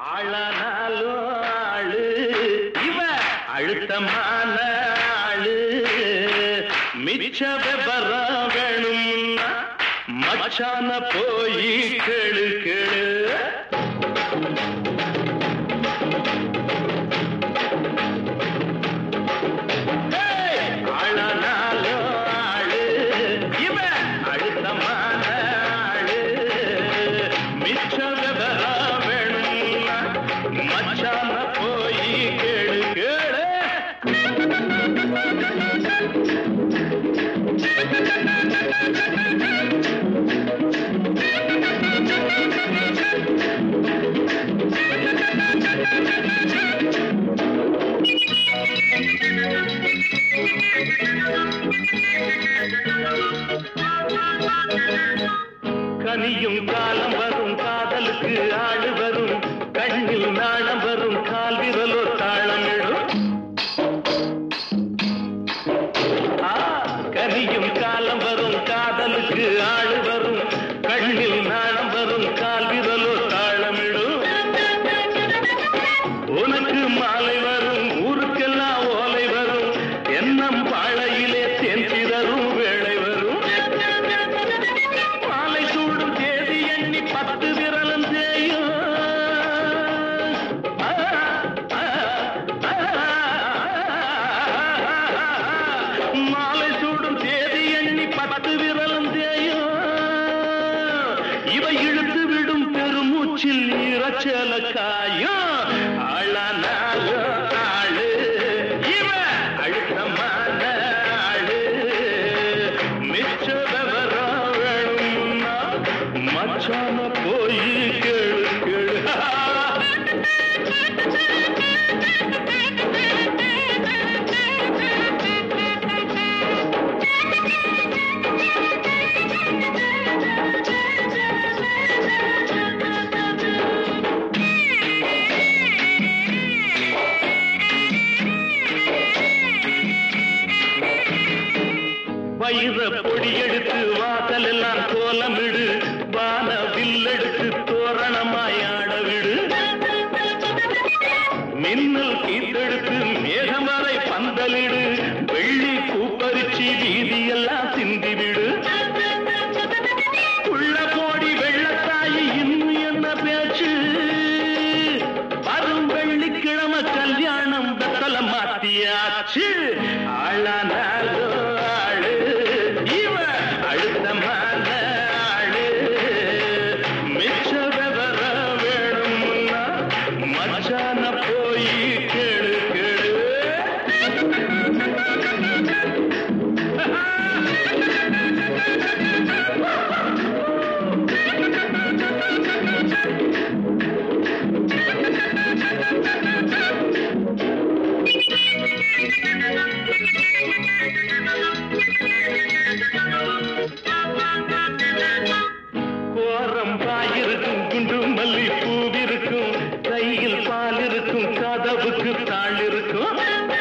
ஆளானாலும் ஆளு இவ அழுத்தமான ஆளு மிச்ச விபரம் வேணும்னா மச்சான போய் கேளு கேளு ஏய், ஆளானாலும் ஆளு இவ அழுத்தமான ஆளு மிச்ச விபரம் வேணும்னா மச்சான போய் கேளு கேளு கனியும் காலம் வரும் காதலுக்கு ஆடு வரும் கண்ணில் நாணம் வரும் கால் விரலோ தாளமிடும் ஆ, கனியும் காலம் வரும் காதலுக்கு ஆடு வரும் கண்ணில் நாணம் வரும் கால் விரலோ தாளமிடும் உனக்கு மாலை வரும் ஊருக்கெல்லாம் ஓலை வரும் எண்ணம் பாழையிலே தேன் சிதறும் வேளை வரும் மாலை சூடும் தேதி எண்ணி பத்து விரலும் செய்யும் ஆ, ஆ, ஆ, மாலை சூடும் தேதி எண்ணி பத்து விரலும் செய்யும் இவை இழுத்து விடும் பெருமூச்சில் இறச்சல காயும் ஆளானாலும் ஆளு இவ அழுத்தமான ஆளு மிச்ச விவரம் வேணும்னா மச்சான போய் கேளு கேளு வயிற பொடி எடுத்து வாசல் எல்லாம் கோலமிடு வான வில்லெடுத்து தோரணமாய் ஆட விடு மின்னல் கீத்தெடுத்து மேகம் வரை பந்தலிடு வெள்ளி பூப்பரிச்சி வீதியெல்லாம் சிந்தி விடு உள்ள போடி வெள்ளத்தாயி இன்னும் என்ன பேச்சு வரும் வெள்ளிக்கிழமை கல்யாணம் வெத்தல மாத்தியாச்சு ஆளானாலோ ஆளு இவ அழுத்தமான ஆளு மிச்ச விவர வேணும்னா மச்சான போய் கேளு கேளு கோரம் பாயிருக்கும் குண்டு மல்லி பூவிருக்கும் கையில் பால் இருக்கும் கதவுக்கு தாள் இருக்கும்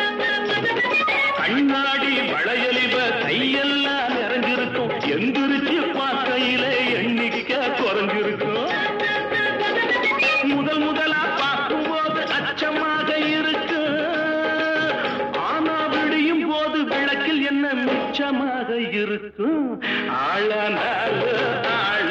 கண்ணாடி வளையலிவ கையெல்லாம் நிறைஞ்சிருக்கும் எந்திரிச்சு பார்க்கையில எண்ணிக்க குறைஞ்சிருக்கும் முதல் முதலா பார்க்கும்போது அச்சமாக இருக்கு ஆனா விடியும் போது விளக்கில் என்ன மிச்சமாக இருக்கும் ஆளானால ஆளு